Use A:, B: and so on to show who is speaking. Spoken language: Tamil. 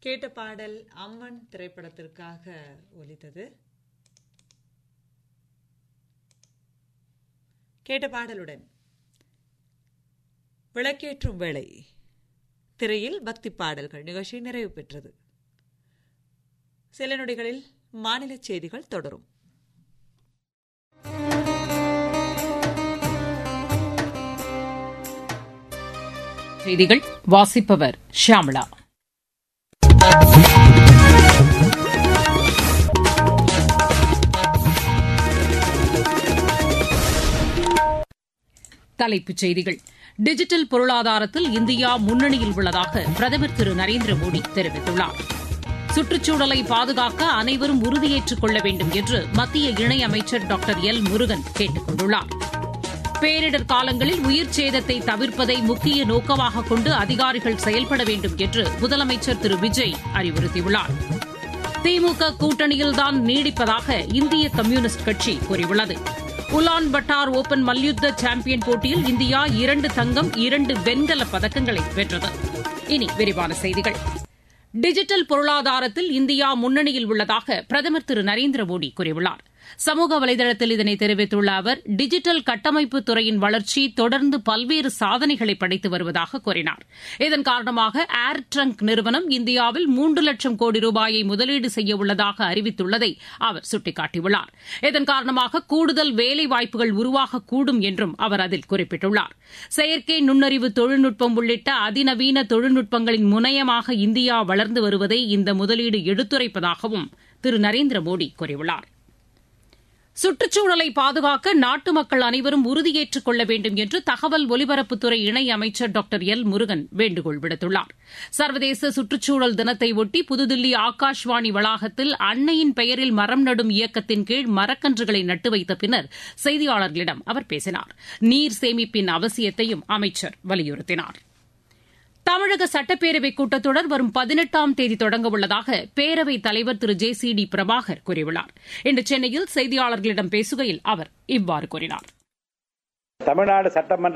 A: கேட்ட பாடல் அம்மன் திரைப்படத்திற்காக ஒலித்தது கேட்ட பாடலுடன் விளக்கேற்றும் வேளை திரையில் பக்தி பாடல்கள் நிகழ்ச்சி நிறைவு பெற்றது சில நொடிகளில் மாநில செய்திகள் தொடரும்
B: செய்திகள் வாசிப்பவர் ஷியாமளா தலைப்புச் செய்திகள் டிஜிட்டல் பொருளாதாரத்தில் இந்தியா முன்னணியில் உள்ளதாக பிரதமர் திரு நரேந்திர மோடி தெரிவித்துள்ளார் சுற்றுச்சூழலை பாதுகாக்க அனைவரும் உறுதியேற்றுக் கொள்ள வேண்டும் என்று மத்திய இணையமைச்சர் டாக்டர் எல் முருகன் கேட்டுக் கொண்டுள்ளார் பேரிடர் காலங்களில் உயிர் சேதத்தை தவிர்ப்பதை முக்கிய நோக்கமாக கொண்டு அதிகாரிகள் செயல்பட வேண்டும் என்று முதலமைச்சர் திரு விஜய் அறிவுறுத்தியுள்ளார் திமுக கூட்டணியில்தான் நீடிப்பதாக இந்திய கம்யூனிஸ்ட் கட்சி கூறியுள்ளது உலான் பட்டார் ஓபன் மல்யுத்த சாம்பியன் போட்டியில் இந்தியா இரண்டு தங்கம் இரண்டு வெண்கல பதக்கங்களை வென்றது இனி விரிவான செய்திகள் டிஜிட்டல் பொருளாதாரத்தில் இந்தியா முன்னணியில் உள்ளதாக பிரதமர் திரு நரேந்திர மோடி கூறியுள்ளார் சமூக வலைதளத்தில் இதனை தெரிவித்துள்ள அவர் டிஜிட்டல் கட்டமைப்பு துறையின் வளர்ச்சி தொடர்ந்து பல்வேறு சாதனைகளை படைத்து வருவதாக கூறினார் இதன் காரணமாக ஏர் ட்ரங்க் நிறுவனம் இந்தியாவில் மூன்று லட்சம் கோடி ரூபாயை முதலீடு செய்ய உள்ளதாக அறிவித்துள்ளதை அவர் சுட்டிக்காட்டியுள்ளார் இதன் காரணமாக கூடுதல் வேலைவாய்ப்புகள் உருவாகக்கூடும் என்றும் அவர் அதில் குறிப்பிட்டுள்ளார் செயற்கை நுண்ணறிவு தொழில்நுட்பம் உள்ளிட்ட அதிநவீன தொழில்நுட்பங்களின் முனையமாக இந்தியா வளர்ந்து வருவதை இந்த முதலீடு எடுத்துரைப்பதாகவும் திரு நரேந்திர மோடி கூறியுள்ளார் சுற்றுச்சூழலை பாதுகாக்க நாட்டு மக்கள் அனைவரும் உறுதியேற்றுக் கொள்ள வேண்டும் என்று தகவல் ஒலிபரப்புத்துறை இணை அமைச்சர் டாக்டர் எல் முருகன் வேண்டுகோள் விடுத்துள்ளார் சர்வதேச சுற்றுச்சூழல் தினத்தை ஒட்டி புதுதில்லி ஆகாஷ்வாணி வளாகத்தில் அன்னையின் பெயரில் மரம் நடும் இயக்கத்தின் கீழ் மரக்கன்றுகளை நட்டு வைத்த பின்னர் செய்தியாளர்களிடம் அவர் பேசினார் நீர் சேமிப்பின் அவசியத்தையும் அமைச்சர் வலியுறுத்தினார் தமிழக சட்டப்பேரவைக் கூட்டத்தொடர் வரும் பதினெட்டாம் தேதி தொடங்க உள்ளதாக பேரவைத் தலைவர் Thiru J C D Prabhakar கூறியுள்ளார் இன்று சென்னையில் செய்தியாளர்களிடம் பேசுகையில் அவர் இவ்வாறு கூறினார்
C: தமிழ்நாடு சட்டமன்ற